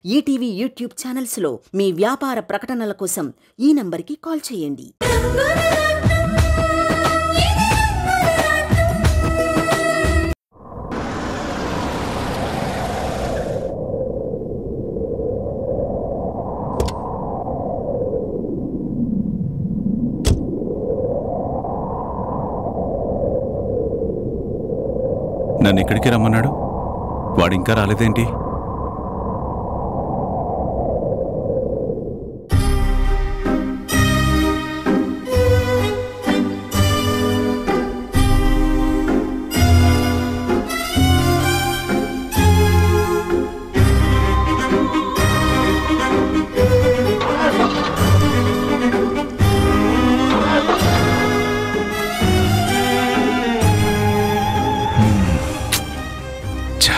ETV YouTube ఛానల్స్లో మీ వ్యాపార ప్రకటనల కోసం ఈ నంబర్కి కాల్ చేయండి నన్ను ఇక్కడికి రమ్మన్నాడు వాడు ఇంకా రాలేదేంటి ఛా,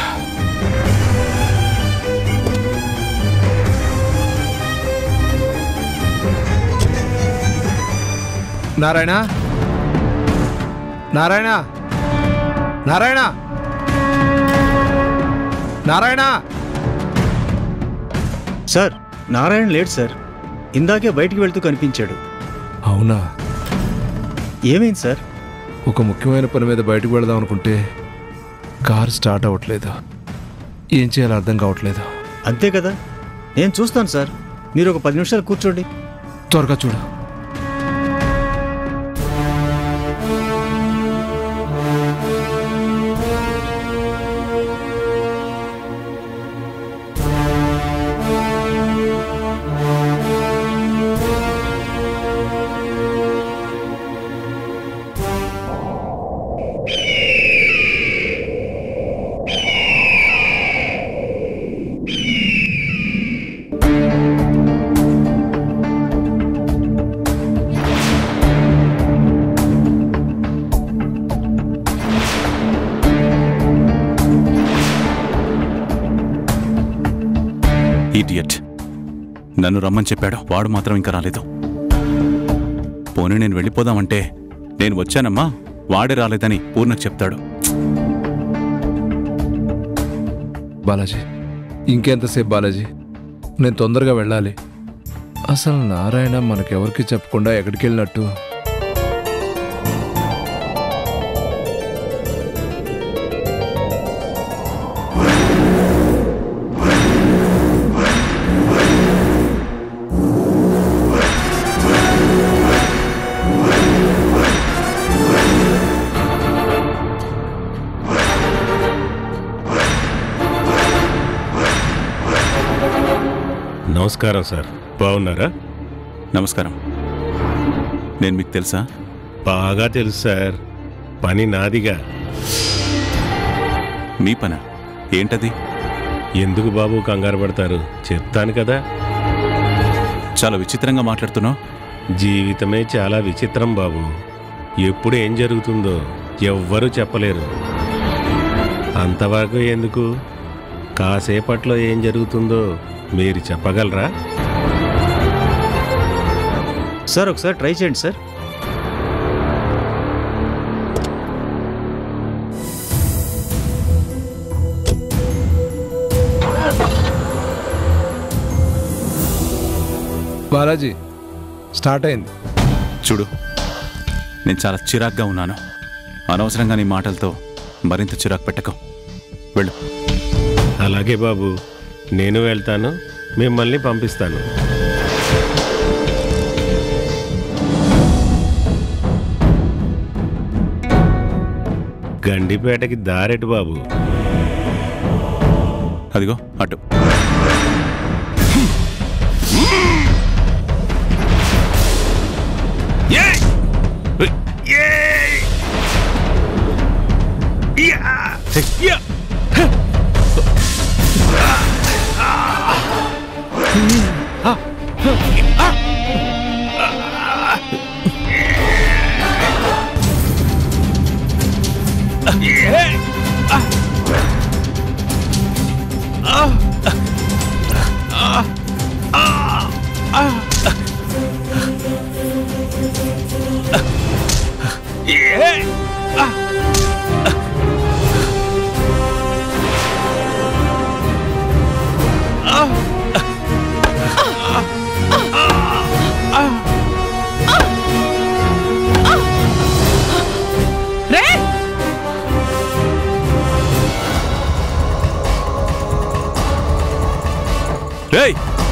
నారాయణ నారాయణ నారాయణ నారాయణ సార్ నారాయణ లేడు సార్ ఇందాకే బయటికి వెళ్తూ కనిపించాడు అవునా ఏమైంది సార్ ఒక ముఖ్యమైన పని మీద బయటకు వెళదాం అనుకుంటే కార్ స్టార్ట్ అవ్వట్లేదు ఏం చేయాలో అర్థం కావట్లేదు అంతే కదా నేను చూస్తాను సార్ మీరు ఒక పది నిమిషాలు కూర్చోండి త్వరగా చూడు ఇడియట్ నన్ను రమ్మని చెప్పాడు వాడు మాత్రం ఇంకా రాలేదు పోనీ నేను వెళ్ళిపోదామంటే నేను వచ్చానమ్మా వాడే రాలేదని పూర్ణకు చెప్తాడు బాలాజీ ఇంకెంతసేపు బాలాజీ నేను తొందరగా వెళ్ళాలి అసలు నారాయణ మనకెవరికి చెప్పకుండా ఎక్కడికి వెళ్ళినట్టు నమస్కారం సార్ బాగున్నారా నమస్కారం నేను మీకు తెలుసా బాగా తెలుసు సార్ పని నాదిగా మీ పన ఏంటది ఎందుకు బాబు కంగారు పడతారు చెప్తాను కదా చాలా విచిత్రంగా మాట్లాడుతున్నావు జీవితమే చాలా విచిత్రం బాబు ఎప్పుడు ఏం జరుగుతుందో ఎవ్వరూ చెప్పలేరు అంతవరకు ఎందుకు కాసేపట్లో ఏం జరుగుతుందో మీరు చెప్పగలరా సార్ ఒకసారి ట్రై చేయండి సార్ బాలాజీ స్టార్ట్ అయింది చూడు నేను చాలా చిరాగ్గా ఉన్నాను అనవసరంగా నీ మాటలతో మరింత చిరాకు పెట్టకు వెళ్ళు అలాగే బాబు నేను వెళ్తాను మిమ్మల్ని పంపిస్తాను గండిపేటకి దారెటు బాబు అదిగో అటు ఆ రే రేయ్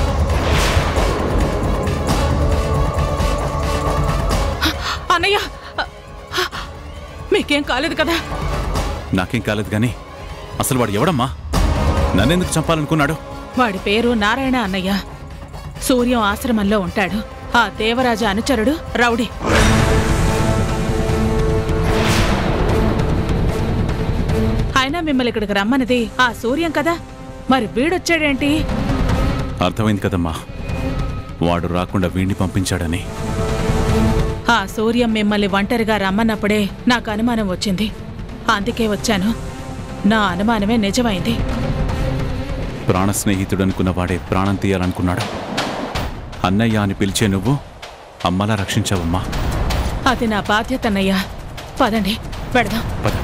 అన్నయ్య మీకేం కాలేదు కదా నాకేం కాలేదు కానీ అసలు వాడు ఎవడమ్మా నన్నెందుకు చంపాలనుకున్నాడు వాడి పేరు నారాయణ అన్నయ్య సూర్యం ఆశ్రమంలో ఉంటాడు ఆ దేవరాజ అనుచరుడు రౌడీ అయినా మిమ్మల్ని ఇక్కడికి రమ్మన్నది ఆ సూర్యం కదా మరి వీడొచ్చాడేంటి అర్థమైంది కదమ్మా వాడు రాకుండా వీణ్ణి పంపించాడని ఆ సూర్యం మిమ్మల్ని ఒంటరిగా రమ్మన్నప్పుడే నాకు అనుమానం వచ్చింది అందుకే వచ్చాను నా అనుమానమే నిజమైంది ప్రాణ స్నేహితుడు అనుకున్న వాడే ప్రాణం తీయాలనుకున్నాడు అన్నయ్య అని పిలిచే నువ్వు అమ్మలా రక్షించావమ్మా అది నా బాధ్యత అన్నయ్యా పదండి పెడదాం పద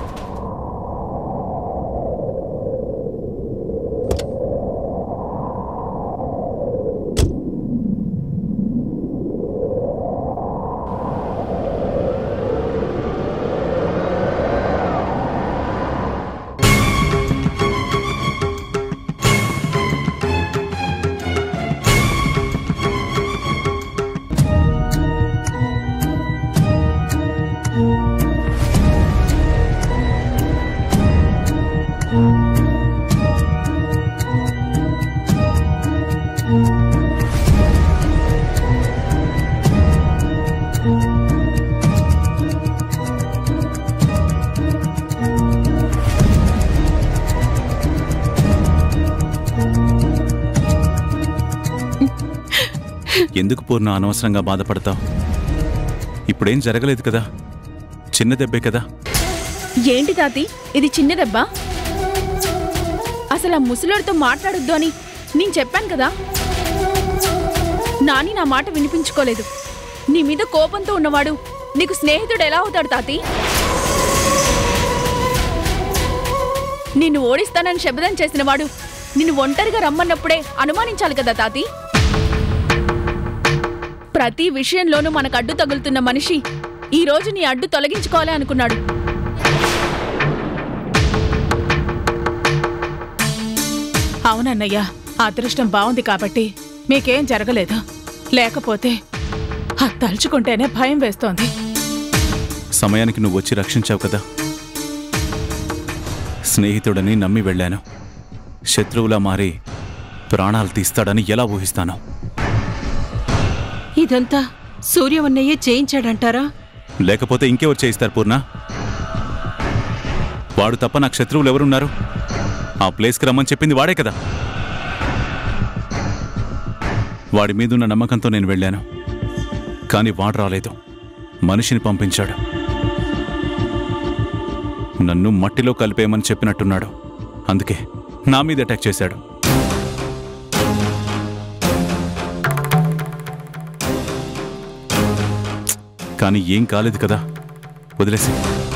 ఎందుకు పూర్ణ అనవసరంగా బాధపడతావు ఇప్పుడేం జరగలేదు కదా చిన్న దెబ్బే కదా ఏంటి తాతి ఇది చిన్న దెబ్బ అసలు ఆ ముసలోడితో మాట్లాడొద్దు అని నేను చెప్పాను కదా నాని నా మాట వినిపించుకోలేదు నీ మీద కోపంతో ఉన్నవాడు నీకు స్నేహితుడు ఎలా అవుతాడు తాతి నిన్ను ఓడిస్తానని శబ్దం చేసినవాడు నిన్ను ఒంటరిగా రమ్మన్నప్పుడే అనుమానించాలి కదా తాతి ప్రతి విషయంలోనూ మనకు అడ్డు తగులుతున్న మనిషి ఈ రోజు నీ అడ్డు తొలగించుకోవాలి అనుకున్నాడు అవునన్నయ్య అదృష్టం బాగుంది కాబట్టి మీకేం జరగలేదు లేకపోతే అది తలుచుకుంటేనే భయం వేస్తోంది సమయానికి నువ్వు వచ్చి రక్షించావు కదా స్నేహితుడని నమ్మి వెళ్ళాను శత్రువులా మారి ప్రాణాలు తీస్తాడని ఎలా ఊహిస్తాను ఇదంతా సూర్యవన్నయ్యే చేయించాడంటారా లేకపోతే ఇంకెవరు చేయిస్తారు పూర్ణ వాడు తప్ప నాకు శత్రువులు ఎవరున్నారు ఆ ప్లేస్కి రమ్మని చెప్పింది వాడే కదా వాడి మీదున్న నమ్మకంతో నేను వెళ్ళాను కానీ వాడు రాలేదు మనిషిని పంపించాడు నన్ను మట్టిలో కలిపేయమని చెప్పినట్టున్నాడు అందుకే నా మీద అటాక్ చేశాడు కానీ ఏం కాలేదు కదా వదిలేసి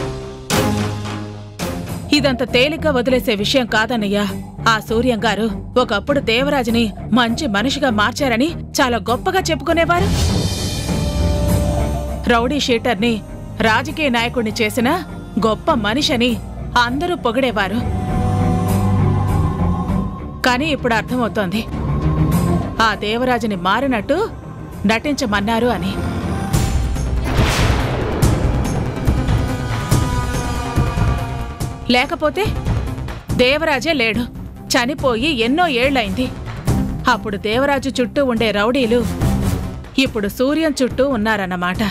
ఇదంత తేలిగ్గా వదిలేసే విషయం కాదన్నయ్యా ఆ సూర్యం గారు ఒకప్పుడు దేవరాజుని మంచి మనిషిగా మార్చారని చాలా గొప్పగా చెప్పుకునేవారు రౌడీ షీటర్ని రాజకీయ నాయకుడిని చేసిన గొప్ప మనిషని అందరూ పొగిడేవారు కానీ ఇప్పుడు అర్థమవుతోంది ఆ దేవరాజుని మారినట్టు నటించమన్నారు అని లేకపోతే దేవరాజే లేడు చనిపోయి ఎన్నో ఏళ్లైంది అప్పుడు దేవరాజు చుట్టూ ఉండే రౌడీలు ఇప్పుడు సూర్యం చుట్టూ ఉన్నారన్నమాట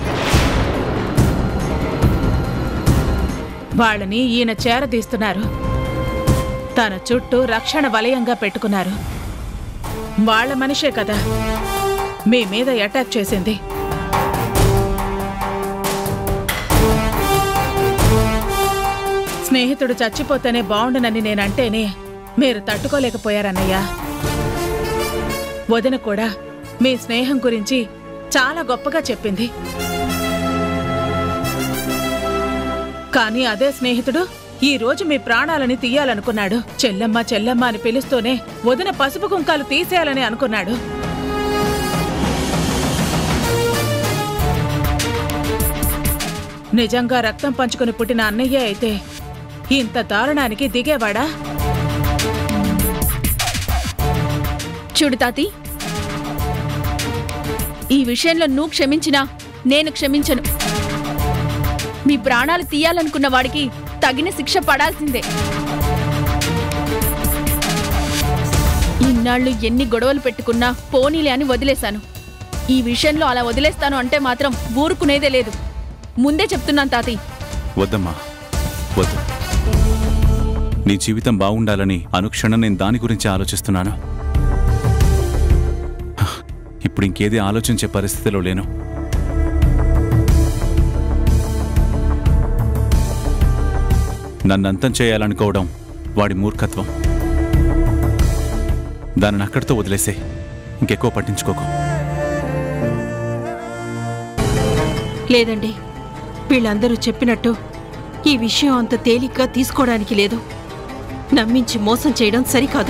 వాళ్ళని ఈయన చేరదీస్తున్నారు తన చుట్టూ రక్షణ వలయంగా పెట్టుకున్నారు వాళ్ళ మనిషే కదా మీ మీద అటాక్ చేసింది స్నేహితుడు చచ్చిపోతేనే బావుండునని నేనంటేనే మీరు తట్టుకోలేకపోయారన్నయ్యా వదిన కూడా మీ స్నేహం గురించి చాలా గొప్పగా చెప్పింది కానీ అదే స్నేహితుడు ఈ రోజు మీ ప్రాణాలని తీయాలనుకున్నాడు చెల్లమ్మ చెల్లమ్మ అని పిలుస్తూనే వదిన పసుపు కుంకాలు తీసేయాలని అనుకున్నాడు నిజంగా రక్తం పంచుకుని పుట్టిన అన్నయ్య అయితే ఇంత దారుణానికి దిగేవాడా చూడు తాతి ఈ విషయంలో నువ్వు క్షమించినా నేను క్షమించను మీ ప్రాణాలు తీయాలనుకున్న వాడికి తగిన శిక్ష పడాల్సిందే ఇన్నాళ్ళు ఎన్ని గొడవలు పెట్టుకున్నా పోనీలే అని వదిలేశాను ఈ విషయంలో అలా వదిలేస్తాను అంటే మాత్రం ఊరుకునేదే లేదు ముందే చెప్తున్నాను తాతి వద్దమ్మా వద్దు నీ జీవితం బాగుండాలని అనుక్షణం నేను దాని గురించి ఆలోచిస్తున్నాను హ, ఇప్పుడు ఇంకేది ఆలోచించే పరిస్థితిలో లేను నన్ను అంతం చేయాలనుకోవడం వాడి మూర్ఖత్వం దానిని అక్కడితో వదిలేసే ఇంకెక్కువ పట్టించుకోకు లేదండి వీళ్ళందరూ చెప్పినట్టు ఈ విషయం అంత తేలిగ్గా తీసుకోవడానికి లేదు నమ్మించి మోసం చేయడం సరికాదు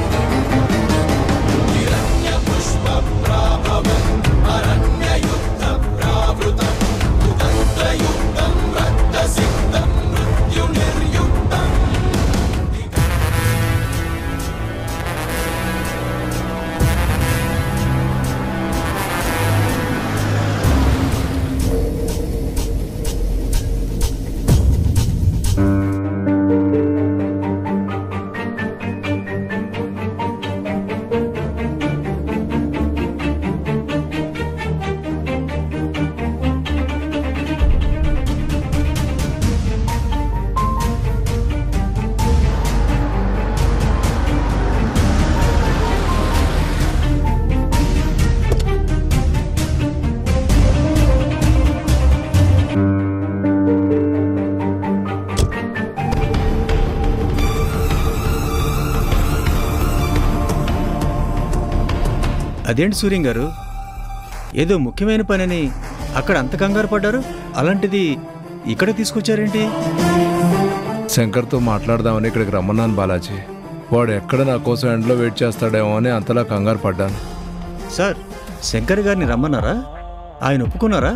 అదేంటి సూర్యం గారు ఏదో ముఖ్యమైన పనని అక్కడ అంత కంగారు పడ్డారు అలాంటిది ఇక్కడ తీసుకొచ్చారేంటి శంకర్తో మాట్లాడదామని ఇక్కడికి రమ్మన్నాను బాలాజీ వాడు ఎక్కడ నా కోసం ఎండలో వెయిట్ చేస్తాడేమో అని అంతలా కంగారు పడ్డాను సార్ శంకర్ గారిని రమ్మన్నారా ఆయన ఒప్పుకున్నారా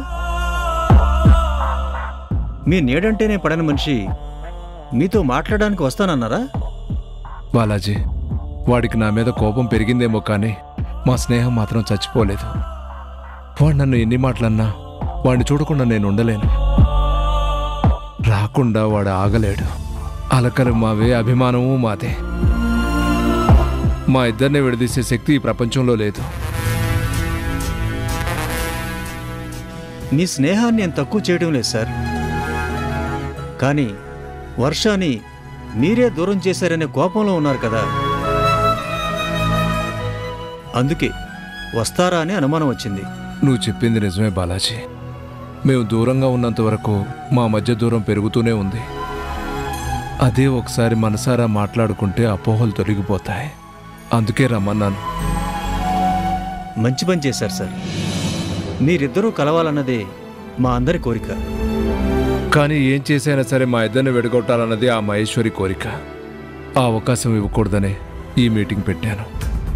మీ నీడంటేనే పడని మనిషి మీతో మాట్లాడడానికి వస్తానన్నారా బాలాజీ వాడికి నా మీద కోపం పెరిగిందేమో కానీ మా స్నేహం మాత్రం చచ్చిపోలేదు వాడు నన్ను ఎన్ని మాటలన్నా వాడిని చూడకుండా నేను ఉండలేను రాకుండా వాడు ఆగలేడు అలకలు మావే అభిమానము మాదే మా ఇద్దరిని విడదీసే శక్తి ఈ ప్రపంచంలో లేదు మీ స్నేహాన్ని నేను తక్కువ చేయడం లేదు సార్ కానీ వర్షాన్ని మీరే దూరం చేశారనే కోపంలో ఉన్నారు కదా అందుకే వస్తారా అని అనుమానం వచ్చింది నువ్వు చెప్పింది నిజమే బాలాజీ మేము దూరంగా ఉన్నంత వరకు మా మధ్య దూరం పెరుగుతూనే ఉంది అదే ఒకసారి మనసారా మాట్లాడుకుంటే అపోహలు తొలగిపోతాయి అందుకే రమ్మన్నాను మంచి పని చేశారు సార్ మీరిద్దరూ కలవాలన్నదే మా అందరి కోరిక కానీ ఏం చేసైనా సరే మా ఇద్దరిని విడగొట్టాలన్నది ఆ మహేశ్వరి కోరిక ఆ అవకాశం ఇవ్వకూడదనే ఈ మీటింగ్ పెట్టాను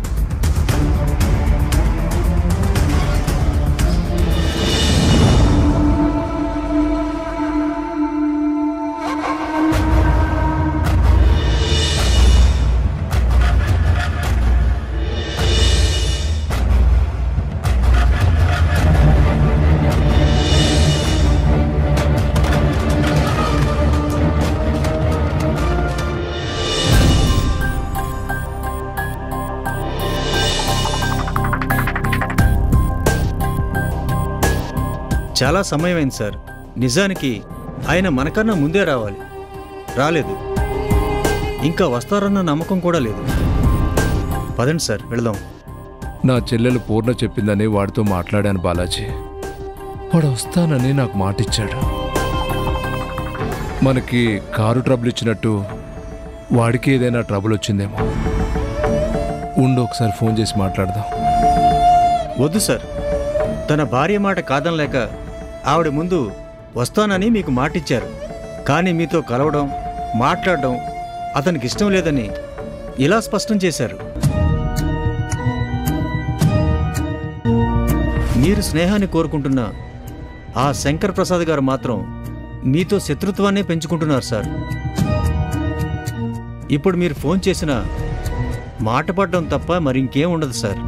చాలా సమయమైంది సార్ నిజానికి ఆయన మనకన్నా ముందే రావాలి రాలేదు ఇంకా వస్తారన్న నమ్మకం కూడా లేదు పదండి సార్ వెళదాం నా చెల్లెలు పూర్ణ చెప్పిందని వాడితో మాట్లాడాను బాలాజీ వాడు వస్తానని నాకు మాటిచ్చాడు మనకి కారు ట్రబుల్ ఇచ్చినట్టు వాడికి ఏదైనా ట్రబుల్ వచ్చిందేమో ఉండు ఒకసారి ఫోన్ చేసి మాట్లాడదాం వద్దు సార్ తన భార్య మాట కాదనలేక ఆవిడ ముందు వస్తానని మీకు మాటిచ్చారు కానీ మీతో కలవడం మాట్లాడడం అతనికి ఇష్టం లేదని ఇలా స్పష్టం చేశారు మీరు స్నేహాన్ని కోరుకుంటున్న ఆ శంకర్ ప్రసాద్ గారు మాత్రం మీతో శత్రుత్వాన్నే పెంచుకుంటున్నారు సార్ ఇప్పుడు మీరు ఫోన్ చేసిన మాట పడడం తప్ప మరి ఇంకేం ఉండదు సార్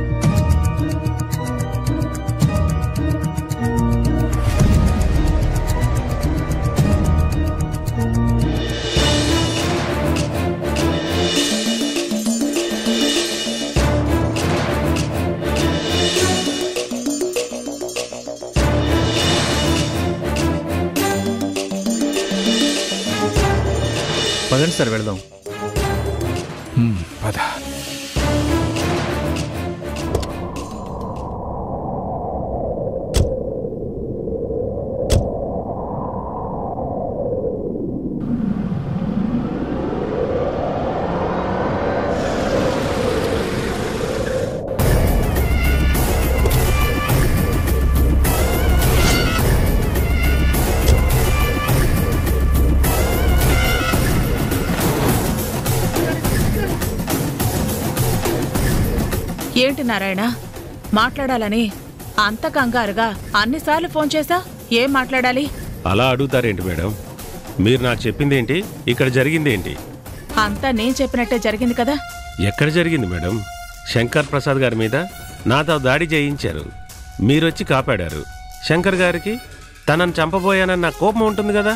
పదండి సార్ వెళదాం హ్మ్, పద ఏంటి నారాయణ మాట్లాడాలని అంత కంగారుగా అన్నిసార్లు ఫోన్ చేసా ఏం మాట్లాడాలి అలా అడుగుతారేంటి మేడం మీరు నాకు చెప్పిందేంటి ఇక్కడ జరిగిందేంటి అంతా నేను చెప్పినట్టే జరిగింది కదా ఎక్కడ జరిగింది మేడం శంకర్ ప్రసాద్ గారి మీద నాతో దాడి చేయించారు మీరొచ్చి కాపాడారు శంకర్ గారికి తనను చంపబోయానన్న కోపం ఉంటుంది కదా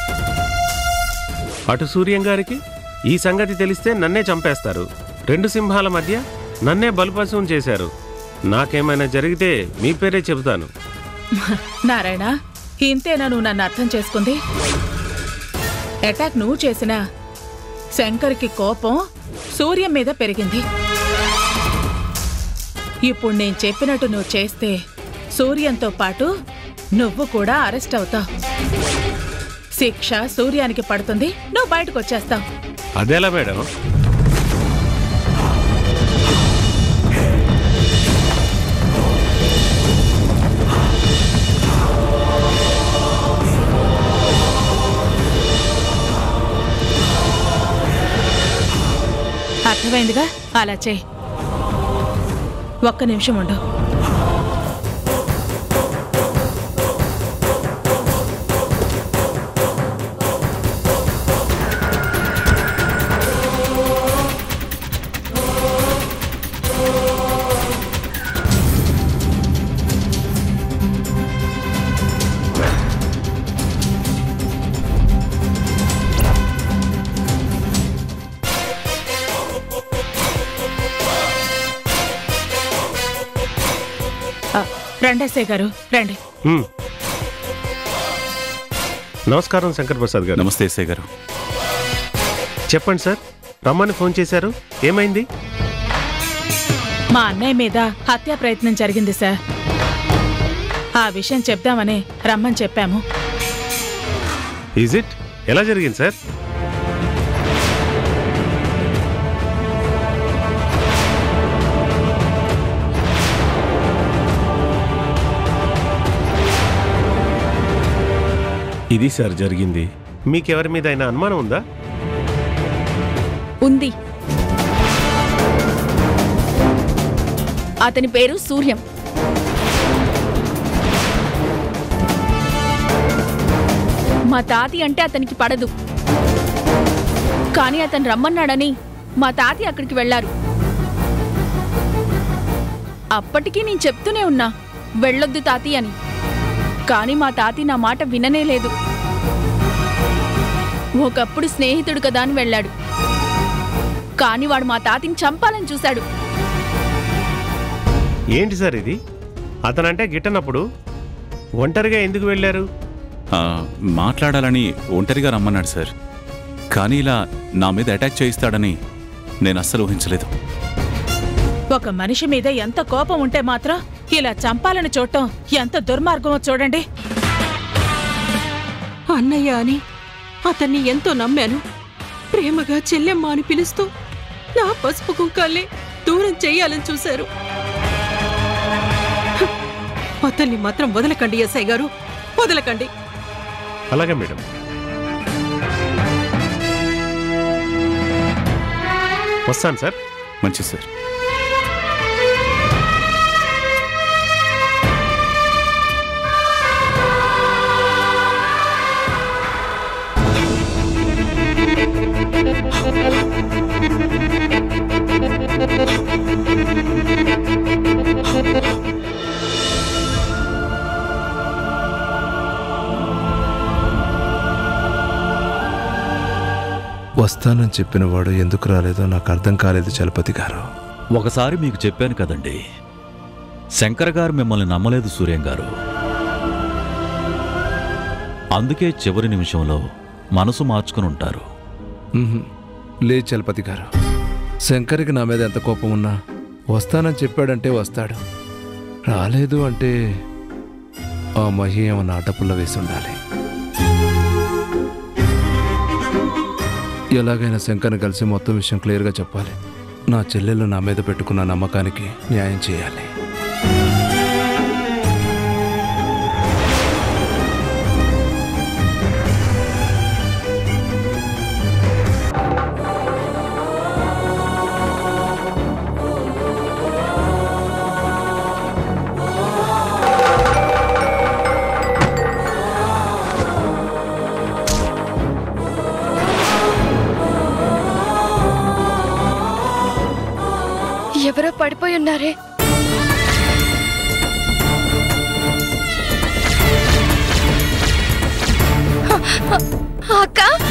అటు సూర్యం గారికి ఈ సంగతి తెలిస్తే నన్నే చంపేస్తారు రెండు సింహాల మధ్య నన్నే బలిపశువుని చేశారు నాకేమైనా జరిగితే మీ పేరే చెబుతాను నారాయణ ఇంతేనా నువ్వు నన్ను అర్థం చేసుకుంది అటాక్ నువ్వు చేసిన శంకర్కి కోపం సూర్యం మీద పెరిగింది ఇప్పుడు నేను చెప్పినట్టు నువ్వు చేస్తే సూర్యంతో పాటు నువ్వు కూడా అరెస్ట్ అవుతావు శిక్ష సూర్యానికి పడుతుంది నువ్వు బయటకు వచ్చేస్తావు అదేలా మేడం అర్థమైందిగా అలా చేయి ఒక్క నిమిషం ఉండు ఆ, రండి ఎస్ఐ గారు రండి హ్మ్. నమస్కారం శంకర్ ప్రసాద్ గారు నమస్తే ఎస్ఐ గారు చెప్పండి సార్ రమ్మని ఫోన్ చేశారు ఏమైంది మా అన్నయ్య మీద హత్యా ప్రయత్నం జరిగింది సార్ ఆ విషయం చెప్దామని రమ్మని చెప్పాము ఈజ్ ఇట్ ఎలా జరిగింది సార్ ఇది సార్ జరిగింది మీకెవరి మీద అయినా అనుమానం ఉందా ఉంది అతని పేరు సూర్యం మా తాతి అంటే అతనికి పడదు కానీ అతను రమ్మన్నాడని మా తాతి అక్కడికి వెళ్ళారు అప్పటికీ నేను చెప్తూనే ఉన్నా వెళ్ళొద్దు తాతి అని కానీ మా తాతి నా మాట విననే లేదు ఒకప్పుడు స్నేహితుడు కదా అని వెళ్ళాడు కానీ వాడు మా తాతిని చంపాలని చూశాడు ఏంటి సార్ ఇది అతనంటే గిట్టనప్పుడు ఒంటరిగా ఎందుకు వెళ్ళారు ఆ, మాట్లాడాలని ఒంటరిగా రమ్మన్నాడు సార్ కానీ ఇలా నా మీద అటాక్ చేయిస్తాడని నేను అస్సలు ఊహించలేదు ఒక మనిషి మీద ఎంత కోపం ఉంటే మాత్రం ఇలా చంపాలని చూడటం ఎంత దుర్మార్గమో చూడండి అన్నయ్య అని అతన్ని ఎంతో నమ్మాను ప్రేమగా చెల్లెమ్మ అని పిలుస్తూ నా పసుపు కుంకాలే దూరం చెయ్యాలని చూశారు హ! అతన్ని మాత్రం వదలకండి ఎస్ఐ గారు వదలకండి అలాగే మేడం వస్తాను సార్ మంచిది సార్ వస్తానని చెప్పిన వాడు ఎందుకు రాలేదో నాకు అర్థం కాలేదు చలపతి గారు ఒకసారి మీకు చెప్పాను కదండి శంకర్ గారు మిమ్మల్ని నమ్మలేదు సూర్యం గారు అందుకే చివరి నిమిషంలో మనసు మార్చుకుని ఉంటారు ఉహుం. లేదు చలపతి గారు శంకర్కి నా మీద ఎంత కోపం ఉన్నా వస్తానని చెప్పాడంటే వస్తాడు రాలేదు అంటే ఆ మహి ఏమన్నా అడ్డపుల్ల వేసి ఉండాలి ఎలాగైనా శంకర్ని కలిసి మొత్తం విషయం క్లియర్గా చెప్పాలి నా చెల్లెలు నా మీద పెట్టుకున్న నమ్మకానికి న్యాయం చేయాలి ఎవరో పడిపోయి ఉన్నారే అక్క